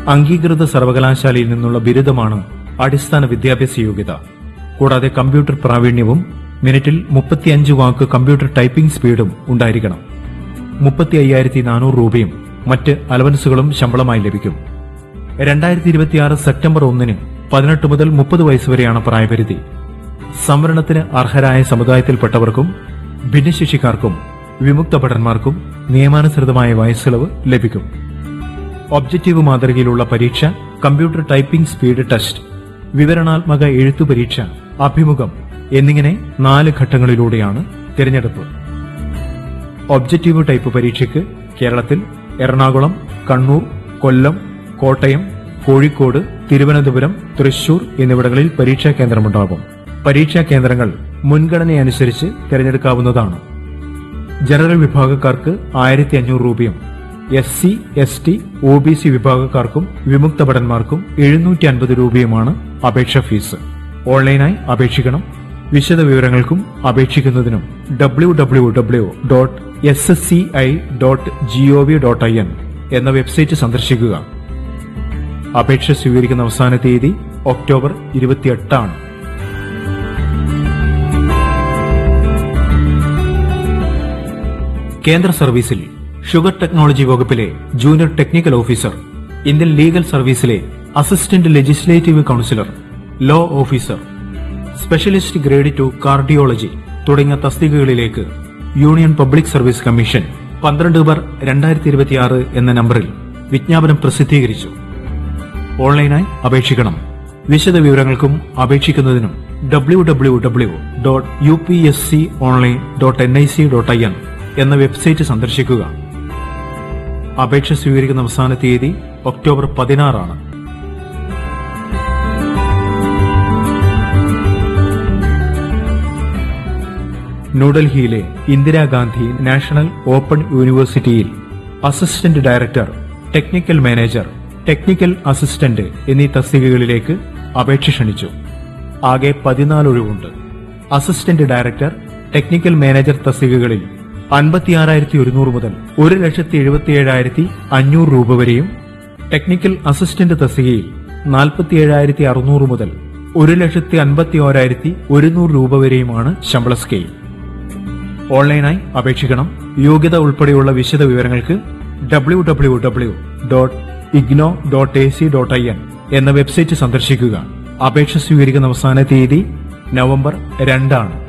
അംഗീകൃത സർവകലാശാലയിൽ നിന്നുള്ള ബിരുദമാണ് അടിസ്ഥാന വിദ്യാഭ്യാസ യോഗ്യത കൂടാതെ കമ്പ്യൂട്ടർ പ്രാവീണ്യവും മിനിറ്റിൽ മുപ്പത്തിയഞ്ച് വാക്ക് കമ്പ്യൂട്ടർ ടൈപ്പിംഗ് സ്പീഡും ഉണ്ടായിരിക്കണം മുപ്പത്തി അയ്യായിരത്തി നാനൂറ് രൂപയും മറ്റ് അലവൻസുകളും ശമ്പളമായി ലഭിക്കും രണ്ടായിരത്തി ഇരുപത്തിയാറ് സെപ്റ്റംബർ ഒന്നിന് പതിനെട്ട് മുതൽ മുപ്പത് വയസ്സുവരെയാണ് പ്രായപരിധി സംവരണത്തിന് അർഹരായ സമുദായത്തിൽപ്പെട്ടവർക്കും ഭിന്നശേഷിക്കാർക്കും വിമുക്ത ഭടന്മാർക്കും നിയമാനുസൃതമായ വയസ്സിളവ് ലഭിക്കും ഒബ്ജക്റ്റീവ് മാതൃകയിലുള്ള പരീക്ഷ കമ്പ്യൂട്ടർ ടൈപ്പിംഗ് സ്പീഡ് ടെസ്റ്റ് വിവരണാത്മക എഴുത്തു പരീക്ഷ അഭിമുഖം എന്നിങ്ങനെ നാല് ഘട്ടങ്ങളിലൂടെയാണ് തിരഞ്ഞെടുപ്പ് ഒബ്ജക്റ്റീവ് ടൈപ്പ് പരീക്ഷയ്ക്ക് കേരളത്തിൽ എറണാകുളം കണ്ണൂർ കൊല്ലം കോട്ടയം കോഴിക്കോട് തിരുവനന്തപുരം തൃശൂർ എന്നിവിടങ്ങളിൽ പരീക്ഷാ കേന്ദ്രമുണ്ടാകും പരീക്ഷാ കേന്ദ്രങ്ങൾ മുൻഗണനയനുസരിച്ച് തിരഞ്ഞെടുക്കാവുന്നതാണ് ജനറൽ വിഭാഗക്കാർക്ക് ആയിരത്തി അഞ്ഞൂറ് രൂപയും S C S T O B C വിഭാഗക്കാർക്കും വിമുക്ത ഭടന്മാർക്കും എഴുന്നൂറ്റി അൻപത് രൂപയുമാണ് അപേക്ഷാ ഫീസ് ഓൺലൈനായി അപേക്ഷിക്കണം വിശദ വിവരങ്ങൾക്കും അപേക്ഷിക്കുന്നതിനും W W W dot S S C I dot G O V dot I N എന്ന വെബ്സൈറ്റ് സന്ദർശിക്കുക അപേക്ഷ സ്വീകരിക്കുന്ന അവസാന തീയതി ഒക്ടോബർ ഇരുപത്തിയെട്ടാണ് കേന്ദ്ര സർവീസിൽ ഷുഗർ ടെക്നോളജി വകുപ്പിലെ junior technical officer Indian legal സർവീസിലെ assistant legislative counsellor law officer specialist grade two cardiology തുടങ്ങിയ തസ്തികകളിലേക്ക് യൂണിയൻ പബ്ലിക് സർവീസ് കമ്മീഷൻ പന്ത്രണ്ട് ബർ രണ്ടായിരത്തി ഇരുപത്തിയാറ് എന്ന നമ്പറിൽ വിജ്ഞാപനം പ്രസിദ്ധീകരിച്ചു ഓൺലൈനായി അപേക്ഷിക്കണം വിശദ വിവരങ്ങൾക്കും അപേക്ഷിക്കുന്നതിനും W W W dot U P S C online dot N I C dot I N എന്ന വെബ്സൈറ്റ് സന്ദർശിക്കുക അപേക്ഷ സ്വീകരിക്കുന്ന അവസാന തീയതി ഒക്ടോബർ പതിനാറാണ് ന്യൂഡൽഹിയിലെ ഇന്ദിരാഗാന്ധി നാഷണൽ ഓപ്പൺ യൂണിവേഴ്സിറ്റിയിൽ assistant director technical manager technical assistant എന്നീ തസ്തികകളിലേക്ക് അപേക്ഷ ക്ഷണിച്ചു ആകെ പതിനാല് ഒഴിവുണ്ട് അസിസ്റ്റന്റ് ഡയറക്ടർ ടെക്നിക്കൽ മാനേജർ തസ്തികകളിൽ അൻപത്തിയാറായിരത്തി ഒരുന്നൂറ് മുതൽ ഒരു ലക്ഷത്തി എഴുപത്തിയേഴായിരത്തി അഞ്ഞൂറ് രൂപ വരെയും ടെക്നിക്കൽ അസിസ്റ്റന്റ് തസ്തികയിൽ നാൽപ്പത്തിയേഴായിരത്തി അറുന്നൂറ് മുതൽ ഒരു ലക്ഷത്തി അൻപത്തി ഓരായിരത്തി ഒരുന്നൂറ് രൂപ വരെയുമാണ് ശമ്പള സ്കെയിൽ ഓൺലൈനായി അപേക്ഷിക്കണം യോഗ്യത ഉൾപ്പെടെയുള്ള വിശദ വിവരങ്ങൾക്ക് W W W dot IGNOU dot A C dot I N എന്ന വെബ്സൈറ്റ് സന്ദർശിക്കുക അപേക്ഷ സ്വീകരിക്കുന്ന അവസാന തീയതി നവംബർ രണ്ടാണ്